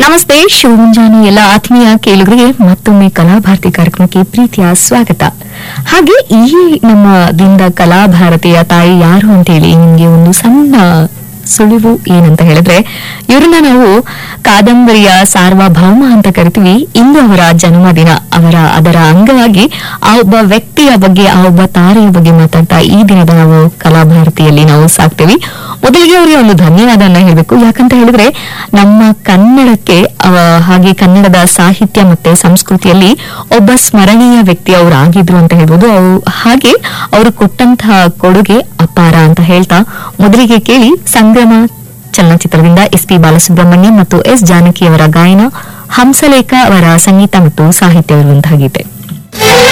ನಮಸ್ತೆ ಶುಭ ಮುಂಜಾನೆ ಎಲ್ಲ ಆತ್ಮೀಯ ಕೇಳುಗರಿಗೆ ಮತ್ತೊಮ್ಮೆ ಕಲಾಭಾರತಿ ಕಾರ್ಯಕ್ರಮಕ್ಕೆ ಪ್ರೀತಿಯ ಸ್ವಾಗತ ಹಾಗೆ ಈ ನಮ್ಮ ದಿನದ ಕಲಾಭಾರತಿಯ ತಾಯಿ ಯಾರು ಅಂತ ಹೇಳಿ ನಿಮ್ಗೆ ಒಂದು ಸಣ್ಣ ಸುಳಿವು ಏನಂತ ಹೇಳಿದ್ರೆ ಇವ್ರನ್ನ ನಾವು ಕಾದಂಬರಿಯ ಸಾರ್ವಭೌಮ ಅಂತ ಕರಿತೀವಿ ಇಂದು ಅವರ ಜನ್ಮದಿನ ಅವರ ಅದರ ಅಂಗವಾಗಿ ಆ ಒಬ್ಬ ವ್ಯಕ್ತಿಯ ಬಗ್ಗೆ ಆ ಒಬ್ಬ ತಾರೆಯ ಬಗ್ಗೆ ಮಾತಾಡ್ತಾ ಈ ದಿನದ ನಾವು ಕಲಾಭಾರತಿಯಲ್ಲಿ ನಾವು ಸಾಕ್ತೀವಿ ಮೊದಲಿಗೆ ಅವರಿಗೆ ಒಂದು ಧನ್ಯವಾದವನ್ನ ಹೇಳಬೇಕು ಯಾಕಂತ ಹೇಳಿದ್ರೆ ನಮ್ಮ ಕನ್ನಡಕ್ಕೆ ಅವ ಹಾಗೆ ಕನ್ನಡದ ಸಾಹಿತ್ಯ ಮತ್ತೆ ಸಂಸ್ಕೃತಿಯಲ್ಲಿ ಒಬ್ಬ ಸ್ಮರಣೀಯ ವ್ಯಕ್ತಿ ಅವರು ಆಗಿದ್ರು ಅಂತ ಹೇಳ್ಬೋದು ಅವು ಹಾಗೆ ಅವರು ಕೊಟ್ಟಂತಹ ಕೊಡುಗೆ ಅಪಾರ ಅಂತ ಹೇಳ್ತಾ ಮೊದಲಿಗೆ ಕೇಳಿ ಸಂಗ್ರಮ ಚಲನಚಿತ್ರದಿಂದ ಎಸ್ ಪಿ ಬಾಲಸುಬ್ರಹ್ಮಣ್ಯ ಮತ್ತು ಎಸ್ ಜಾನಕಿ ಅವರ ಗಾಯನ ಹಂಸಲೇಖ ಅವರ ಸಂಗೀತ ಮತ್ತು ಸಾಹಿತ್ಯವಿರುವಂತಹ ಗೀತೆ